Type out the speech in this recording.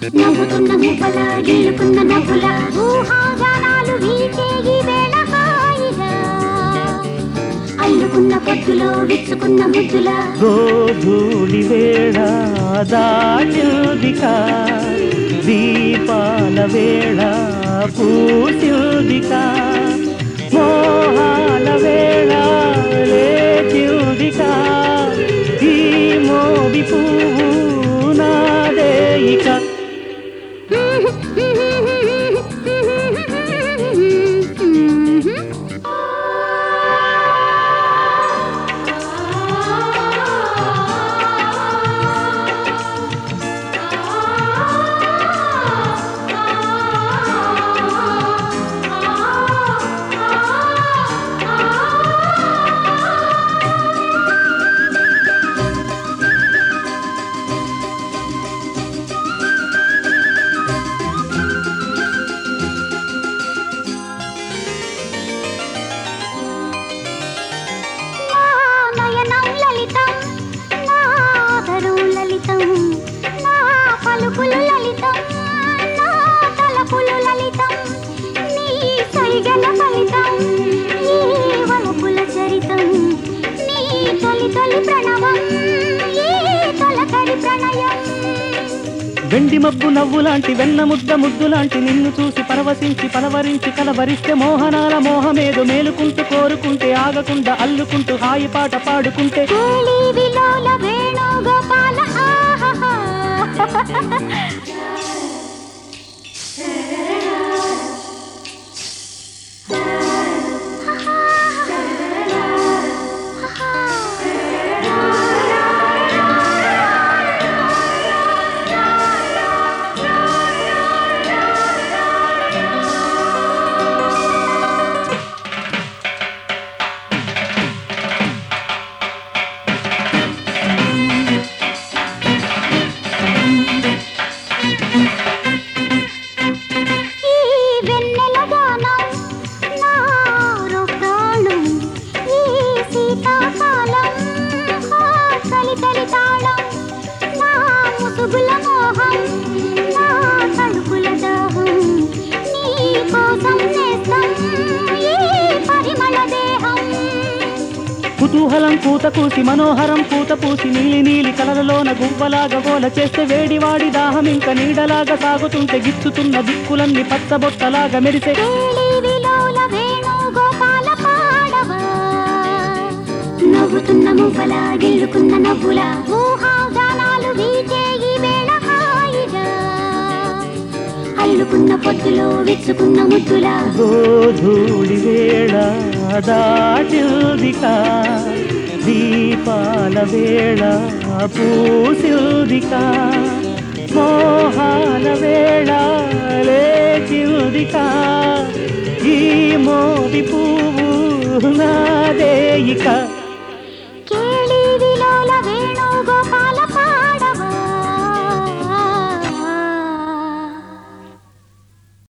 నవ్వుతున్న మువ్వల గెలుకున్న నవ్వుల ఊహాగానాలు వీచే ఈ వేళ హాయిగా అల్లుకున్న పొద్దులో విచ్చుకున్న ముద్దుల గోధూళి వేళ దాటిల్దిక దీపాల వేళ పూసిల్దిక మోహాల వేళ లేచిల్దిక ఈ మోవి పువ్వు నాదేయిక నా నయనం లలితం నా ఆదరం లలితం నా పలుకులు లలితం నా తలపులు లలితం నీ సైగల ఫలితం ఈ వలపుల చరితం నీ తొలి తొలి ప్రణవం ఈ తొలకరి ప్రణయం వెండి మబ్బు నవ్వు లాంటి వెన్న ముద్ద ముద్దు లాంటి నిన్ను చూసి పరవశించి పలవరించి కలవరిస్తే మోహనాల మోహమేదో మేలుకుంటూ కోరుకుంటే ఆగకుండా అల్లుకుంటూ హాయి పాట పాడుకుంటే కేళి విలోల వేణుగోపాల ఆహాహా. ఈ వెన్నెల గానం నాలో ప్రాణం ఈ శీతాకాలం ఆ చలి చలి తాళం నా ముసుగుల మోహం నా తలుపుల దాహం నీ కోసం నేస్తం ఈ పరిమళ దేహం కుతూహలం కూత కూసి మనోహరం పూత పూసి నీలి నీలి కలలలోన గువ్వలాగా గోల చేస్తే వేడివాడి దాహం ఇంకా నీడలాగా సాగుతుంటే గిచ్చుతున్న దిక్కులన్నీ పచ్చబొట్టలాగా మెరిసే కేళి విలోల వేణుగోపాల పాడవా నవ్వుతున్న మువ్వల గిల్లుకున్న నవ్వుల ఊహాగానాలు వీచే ఈ వేళ హాయిగా అల్లుకున్న పొద్దులో విచ్చుకున్న ముద్దుల గోధూళి వేళ దాటిల్దిక దీపాల వేళ పూసిల్దిక మోహాల వేళ లేచిల్దిక ఈ మోవి పువ్వు నాదేయిక